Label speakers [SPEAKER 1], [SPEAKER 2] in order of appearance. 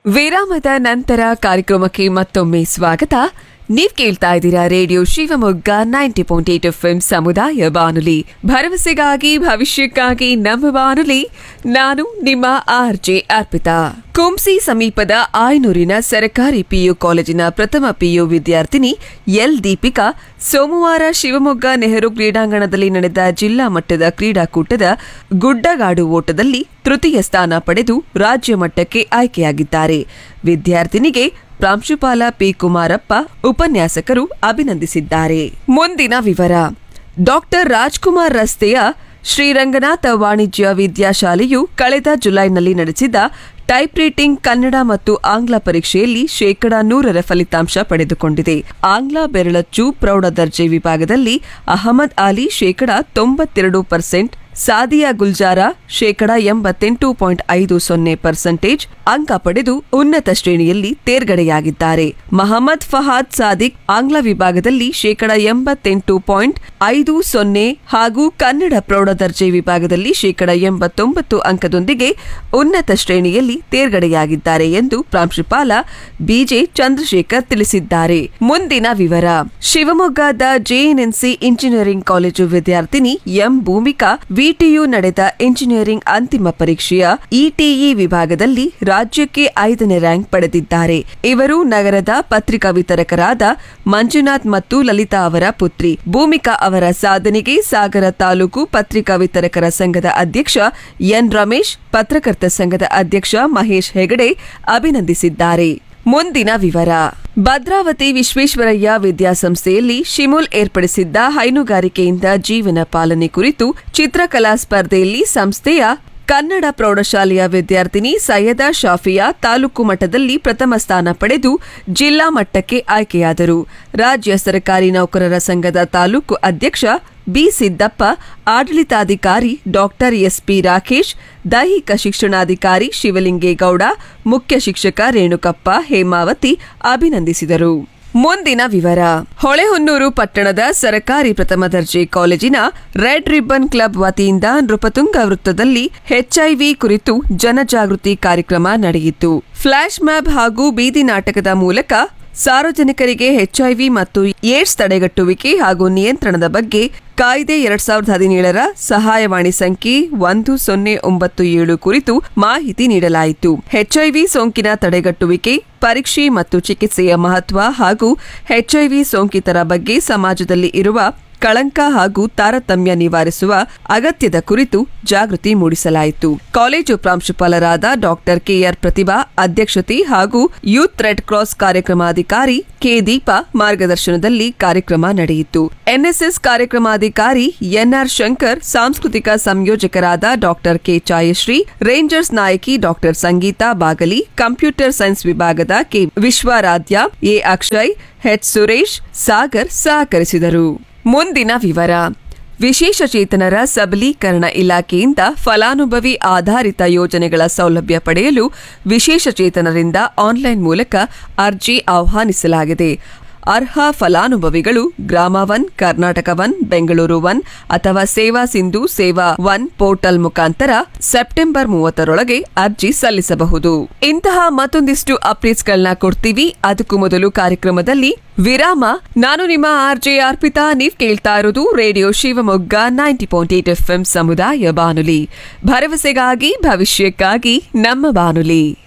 [SPEAKER 1] ವಿರಾಮದ ನಂತರ ಕಾರ್ಯಕ್ರಮಕ್ಕೆ ಮತ್ತೊಮ್ಮೆ ಸ್ವಾಗತ ನೀವ್ ಕೇಳ್ತಾ ಇದ್ದೀರಾ radio Shivamogga ninety point eight F M ಸಮುದಾಯ ಬಾನುಲಿ ಭರವಸೆಗಾಗಿ ಭವಿಷ್ಯಕ್ಕಾಗಿ ನಮ್ಮ ಬಾನುಲಿ ನಾನು ನಿಮ್ಮ ಆರ್ ಜೆ ಅರ್ಪಿತಾ ಕುಂಸಿ ಸಮೀಪದ ಆಯನೂರಿನ ಸರ್ಕಾರಿ ಪಿಯು ಕಾಲೇಜಿನ ಪ್ರಥಮ ಪಿಯು ವಿದ್ಯಾರ್ಥಿನಿ ಎಲ್ ದೀಪಿಕಾ ಸೋಮವಾರ ಶಿವಮೊಗ್ಗ ನೆಹರು ಕ್ರೀಡಾಂಗಣದಲ್ಲಿ ನಡೆದ ಜಿಲ್ಲಾ ಮಟ್ಟದ ಕ್ರೀಡಾಕೂಟದ ಗುಡ್ಡಗಾಡು ಓಟದಲ್ಲಿ ತೃತೀಯ ಸ್ಥಾನ ಪಡೆದು ರಾಜ್ಯ ಮಟ್ಟಕ್ಕೆ ಆಯ್ಕೆಯಾಗಿದ್ದಾರೆ ವಿದ್ಯಾರ್ಥಿನಿಗೆ ಪ್ರಾಂಶುಪಾಲ ಪಿ ಕುಮಾರಪ್ಪ ಉಪನ್ಯಾಸಕರು ಅಭಿನಂದಿಸಿದ್ದಾರೆ ಮುಂದಿನ ವಿವರ ಡಾಕ್ಟರ್ ರಾಜ್ಕುಮಾರ್ ರಸ್ತೆಯ ಶ್ರೀರಂಗನಾಥ ವಾಣಿಜ್ಯ ವಿದ್ಯಾಶಾಲೆಯು ಕಳೆದ ಜುಲೈನಲ್ಲಿ ನಡೆಸಿದ ಟೈಪ್ ರೈಟಿಂಗ್ ಕನ್ನಡ ಮತ್ತು ಆಂಗ್ಲ ಪರೀಕ್ಷೆಯಲ್ಲಿ ಶೇಕಡಾ ನೂರರ ಫಲಿತಾಂಶ ಪಡೆದುಕೊಂಡಿದೆ ಆಂಗ್ಲ ಬೆರಳಚ್ಚು ಪ್ರೌಢ ದರ್ಜೆ ವಿಭಾಗದಲ್ಲಿ ಅಹಮದ್ ಅಲಿ ಶೇಕಡಾ ತೊಂಬತ್ತೆರಡು ಪರ್ಸೆಂಟ್ ಸಾದಿಯಾ ಗುಲ್ಜಾರ ಶೇಕಡಾ ಎಂಬತ್ತೆಂಟು ಪಾಯಿಂಟ್ ಐದು ಸೊನ್ನೆ ಪರ್ಸೆಂಟೇಜ್ ಅಂಕ ಪಡೆದು ಉನ್ನತ ಶ್ರೇಣಿಯಲ್ಲಿ ತೇರ್ಗಡೆಯಾಗಿದ್ದಾರೆ ಮಹಮ್ಮದ್ ಫಹಾದ್ ಸಾದಿಕ್ ಆಂಗ್ಲ ವಿಭಾಗದಲ್ಲಿ ಶೇಕಡಾ ಎಂಬತ್ತೆಂಟು ಪಾಯಿಂಟ್ ಐದು ಸೊನ್ನೆ ಹಾಗೂ ಕನ್ನಡ ಪ್ರೌಢ ದರ್ಜೆ ವಿಭಾಗದಲ್ಲಿ ಶೇಕಡಾ ಎಂಬತ್ತೊಂಬತ್ತು ಅಂಕದೊಂದಿಗೆ ಉನ್ನತ ಶ್ರೇಣಿಯಲ್ಲಿ ತೇರ್ಗಡೆಯಾಗಿದ್ದಾರೆ ಎಂದು ಪ್ರಾಂಶುಪಾಲ ಬಿಜೆ ಚಂದ್ರಶೇಖರ್ ತಿಳಿಸಿದ್ದಾರೆ ಮುಂದಿನ ವಿವರ ಶಿವಮೊಗ್ಗದ ಜೆಎನ್ಎನ್ಸಿ ಇಂಜಿನಿಯರಿಂಗ್ ಕಾಲೇಜು ವಿದ್ಯಾರ್ಥಿನಿ ಎಂ ಭೂಮಿಕಾ ವಿಟಿಯು ನಡೆದ ಇಂಜಿನಿಯರಿಂಗ್ ಅಂತಿಮ ಪರೀಕ್ಷೆಯ ಇಟಿಇ ವಿಭಾಗದಲ್ಲಿ ರಾಜ್ಯಕ್ಕೆ ಐದನೇ ರ್ಯಾಂಕ್ ಪಡೆದಿದ್ದಾರೆ ಇವರು ನಗರದ ಪತ್ರಿಕಾ ವಿತರಕರಾದ ಮಂಜುನಾಥ್ ಮತ್ತು ಲಲಿತಾ ಅವರ ಪುತ್ರಿ ಭೂಮಿಕಾ ಅವರ ಸಾಧನೆಗೆ ಸಾಗರ ತಾಲೂಕು ಪತ್ರಿಕಾ ವಿತರಕರ ಸಂಘದ ಅಧ್ಯಕ್ಷ ಎನ್ ರಮೇಶ್ ಪತ್ರಕರ್ತ ಸಂಘದ ಅಧ್ಯಕ್ಷ ಮಹೇಶ್ ಹೆಗಡೆ ಅಭಿನಂದಿಸಿದ್ದಾರೆ ಮುಂದಿನ ವಿವರ ಭದ್ರಾವತಿ ವಿಶ್ವೇಶ್ವರಯ್ಯ ವಿದ್ಯಾಸಂಸ್ಥೆಯಲ್ಲಿ ಶಿಮುಲ್ ಏರ್ಪಡಿಸಿದ್ದ ಹೈನುಗಾರಿಕೆಯಿಂದ ಜೀವನ ಪಾಲನೆ ಕುರಿತು ಚಿತ್ರಕಲಾ ಸ್ಪರ್ಧೆಯಲ್ಲಿ ಸಂಸ್ಥೆಯ ಕನ್ನಡ ಪ್ರೌಢಶಾಲೆಯ ವಿದ್ಯಾರ್ಥಿನಿ ಸೈಯದಾ ಶಾಫಿಯಾ ತಾಲೂಕು ಮಟ್ಟದಲ್ಲಿ ಪ್ರಥಮ ಸ್ಥಾನ ಪಡೆದು ಜಿಲ್ಲಾ ಮಟ್ಟಕ್ಕೆ ಆಯ್ಕೆಯಾದರು ರಾಜ್ಯ ಸರ್ಕಾರಿ ನೌಕರರ ಸಂಘದ ತಾಲೂಕು ಅಧ್ಯಕ್ಷ ಬಿ ಸಿದ್ದಪ್ಪ ಆಡಳಿತಾಧಿಕಾರಿ ಡಾಕ್ಟರ್ ಎಸ್ಪಿ ರಾಕೇಶ್ ದೈಹಿಕ ಶಿಕ್ಷಣಾಧಿಕಾರಿ ಶಿವಲಿಂಗೇಗೌಡ ಮುಖ್ಯ ಶಿಕ್ಷಕ ರೇಣುಕಪ್ಪ ಹೇಮಾವತಿ ಅಭಿನಂದಿಸಿದರು ಮುಂದಿನ ವಿವರ ಹೊಳೆಹೊನ್ನೂರು ಪಟ್ಟಣದ ಸರ್ಕಾರಿ ಪ್ರಥಮ ದರ್ಜೆ ಕಾಲೇಜಿನ ರೆಡ್ ರಿಬ್ಬನ್ ಕ್ಲಬ್ ವತಿಯಿಂದ ನೃಪತುಂಗ ವೃತ್ತದಲ್ಲಿ ಎಚ್ಐವಿ ಕುರಿತು ಜನಜಾಗೃತಿ ಕಾರ್ಯಕ್ರಮ ನಡೆಯಿತು ಫ್ಲಾಶ್ ಮ್ಯಾಪ್ ಹಾಗೂ ಬೀದಿ ನಾಟಕದ ಮೂಲಕ ಸಾರ್ವಜನಿಕರಿಗೆ ಎಚ್ಐವಿ ಮತ್ತು ಏಡ್ಸ್ ತಡೆಗಟ್ಟುವಿಕೆ ಹಾಗೂ ನಿಯಂತ್ರಣದ ಬಗ್ಗೆ ಕಾಯ್ದೆ ಎರಡ್ ಸಾವಿರದ ಹದಿನೇಳರ ಸಹಾಯವಾಣಿ ಸಂಖ್ಯೆ ಒಂದು ಸೊನ್ನೆ ಒಂಬತ್ತು ಏಳು ಕುರಿತು ಮಾಹಿತಿ ನೀಡಲಾಯಿತು ಎಚ್ಐವಿ ಸೋಂಕಿನ ತಡೆಗಟ್ಟುವಿಕೆ ಪರೀಕ್ಷೆ ಮತ್ತು ಚಿಕಿತ್ಸೆಯ ಮಹತ್ವ ಹಾಗೂ ಎಚ್ಐವಿ ಸೋಂಕಿತರ ಬಗ್ಗೆ ಸಮಾಜದಲ್ಲಿ ಇರುವ ಕಳಂಕ ಹಾಗೂ ತಾರತಮ್ಯ ನಿವಾರಿಸುವ ಅಗತ್ಯದ ಕುರಿತು ಜಾಗೃತಿ ಮೂಡಿಸಲಾಯಿತು ಕಾಲೇಜು ಪ್ರಾಂಶುಪಾಲರಾದ ಡಾಕ್ಟರ್ ಕೆಆರ್ ಪ್ರತಿಭಾ ಅಧ್ಯಕ್ಷತೆ ಹಾಗೂ ಯೂತ್ ರೆಡ್ ಕ್ರಾಸ್ ಕಾರ್ಯಕ್ರಮಾಧಿಕಾರಿ ಕೆ ದೀಪಾ ಮಾರ್ಗದರ್ಶನದಲ್ಲಿ ಕಾರ್ಯಕ್ರಮ ನಡೆಯಿತು ಎನ್ಎಸ್ಎಸ್ ಕಾರ್ಯಕ್ರಮಾಧಿಕಾರಿ ಎನ್ಆರ್ ಶಂಕರ್ ಸಾಂಸ್ಕೃತಿಕ ಸಂಯೋಜಕರಾದ ಡಾಕ್ಟರ್ ಕೆ ಛಾಯಶ್ರೀ ರೇಂಜರ್ಸ್ ನಾಯಕಿ doctor Sangeetha Bagali computer science ವಿಭಾಗದ K Vishwaradhya A Akshay H Suresh Sagar ಸಹಕರಿಸಿದರು ಮುಂದಿನ ವಿವರ ವಿಶೇಷ ಚೇತನರ ಸಬಲೀಕರಣ ಇಲಾಖೆಯಿಂದ ಫಲಾನುಭವಿ ಆಧಾರಿತ ಯೋಜನೆಗಳ ಸೌಲಭ್ಯ ಪಡೆಯಲು ವಿಶೇಷ ಚೇತನರಿಂದ ಆನ್ಲೈನ್ ಮೂಲಕ ಅರ್ಜಿ ಆಹ್ವಾನಿಸಲಾಗಿದೆ ಅರ್ಹ ಫಲಾನುಭವಿಗಳು Grama one Karnataka one Bengaluru one ಅಥವಾ ಸೇವಾ ಸಿಂಧು ಸೇವಾ ಒನ್ ಪೋರ್ಟಲ್ ಮುಖಾಂತರ ಸೆಪ್ಟೆಂಬರ್ ಮೂವತ್ತರೊಳಗೆ ಅರ್ಜಿ ಸಲ್ಲಿಸಬಹುದು ಇಂತಹ ಮತ್ತೊಂದಿಷ್ಟು ಅಪ್ಡೇಟ್ಸ್ಗಳನ್ನ ಕೊಡ್ತೀವಿ ಅದಕ್ಕೂ ಮೊದಲು ಕಾರ್ಯಕ್ರಮದಲ್ಲಿ ವಿರಾಮ ನಾನು ನಿಮ್ಮ ಆರ್ ಜೆ ಅರ್ಪಿತಾ ನೀವ್ ಕೇಳ್ತಾ ಇರೋದು radio Shivamogga ninety point eight F ಸಮುದಾಯ ಬಾನುಲಿ ಭರವಸೆಗಾಗಿ ಭವಿಷ್ಯಕ್ಕಾಗಿ ನಮ್ಮ ಬಾನುಲಿ